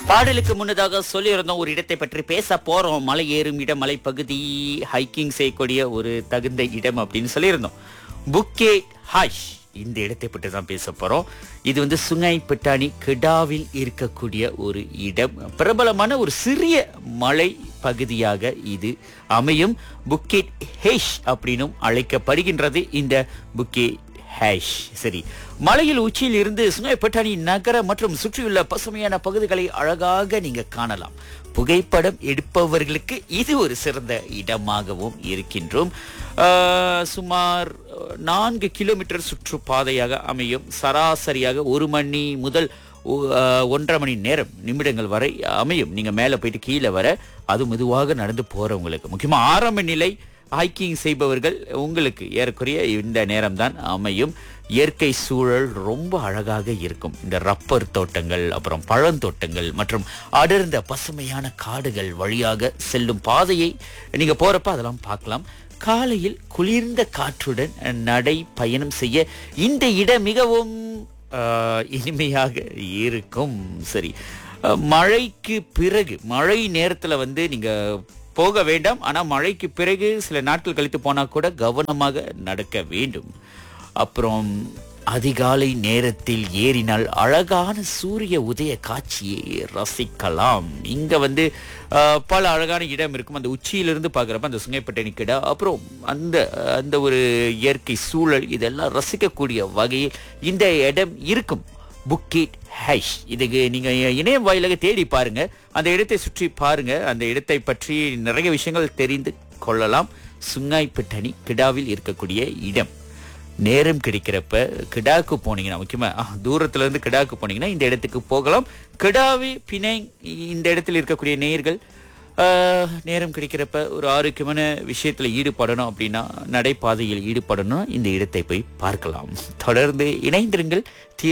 பாடலுக்கு முன்னதாக சொல்லியிருந்தோம் ஒரு இடத்தை பற்றி பேச போறோம் மலை ஏறும் இடம் மலைப்பகுதி ஹைக்கிங் செய்யக்கூடிய ஒரு தகுந்த இடம் அப்படின்னு சொல்லியிருந்தோம் புக்கே ஹாஷ் இந்த இடத்தை பற்றி தான் பேச போறோம் இது வந்து சுங்கை பெட்டாணி கிடாவில் இருக்கக்கூடிய ஒரு இடம் பிரபலமான ஒரு சிறிய மலை பகுதியாக இது அமையும் புக்கேட் ஹேஷ் அப்படின்னும் அழைக்கப்படுகின்றது இந்த புக்கே ஹேஷ் சரி மலையில் உச்சியில் இருந்து சுங்கைப்பட்டாணி நகர மற்றும் சுற்றியுள்ள பசுமையான பகுதிகளை அழகாக நீங்க காணலாம் புகைப்படம் எடுப்பவர்களுக்கு இது ஒரு சிறந்த இடமாகவும் இருக்கின்றோம் ஆஹ், சுமார் நான்கு கிலோமீட்டர் சுற்றுப்பாதையாக அமையும் சராசரியாக ஒரு மணி முதல் ஒ- ஆஹ், ஒன்றரை மணி நேரம் நிமிடங்கள் வரை அமையும் நீங்க மேல போயிட்டு கீழே வர அது மெதுவாக நடந்து போறவங்களுக்கு முக்கியமா ஆரம்ப நிலை ஹைக்கிங் செய்பவர்கள் உங்களுக்கு ஏறக்குறைய இந்த நேரம்தான் அமையும் இயற்கை சூழல் ரொம்ப அழகாக இருக்கும் இந்த ரப்பர் தோட்டங்கள் அப்புறம் பழந்தோட்டங்கள் மற்றும் அடர்ந்த பசுமையான காடுகள் வழியாக செல்லும் பாதையை நீங்க போறப்ப அதெல்லாம் பார்க்கலாம் காலையில் குளிர்ந்த காற்றுடன் நடை பயணம் செய்ய இந்த இடம் மிகவும் ஆஹ், இனிமையாக இருக்கும் சரி அஹ், மழைக்கு பிறகு மழை நேரத்துல வந்து நீங்க போக வேண்டாம் ஆனா மழைக்கு பிறகு சில நாட்கள் கழித்து போனா கூட கவனமாக நடக்க வேண்டும் அப்புறம் அதிகாலை நேரத்தில் ஏறினால் அழகான சூரிய உதய காட்சியை ரசிக்கலாம் இங்க வந்து ஆஹ், பல அழகான இடம் இருக்கும் அந்த உச்சியிலிருந்து பார்க்குறப்ப அந்த சுங்கைப்பட்டணி கிடா அப்புறம் அந்த அந்த ஒரு இயற்கை சூழல் இதெல்லாம் ரசிக்கக்கூடிய வகையில் இந்த இடம் இருக்கும் புக்கெட் ஹைஷ் இதுக்கு நீங்க இணையம் வாயிலாக தேடி பாருங்க அந்த இடத்தை சுற்றி பாருங்க அந்த இடத்தை பற்றி நிறைய விஷயங்கள் தெரிந்து கொள்ளலாம் சுங்காய்பட்டணி கிடாவில் இருக்கக்கூடிய இடம் நேரம் கிடைக்கிறப்ப கிடாக்கு போனீங்கன்னா முக்கியமா ஆ, தூரத்துல இருந்து கிடாக்கு போனீங்கன்னா இந்த இடத்துக்கு போகலாம் கிடாவி பிணை இந்த இடத்தில் இருக்கக்கூடிய நேயர்கள் ஆஹ், நேரம் கிடைக்கிறப்ப ஒரு ஆரோக்கியமான விஷயத்துல ஈடுபடணும் அப்படின்னா நடைபாதையில் ஈடுபடணும் இந்த இடத்தை போய் பார்க்கலாம் தொடர்ந்து இணைந்திருங்கள் தீர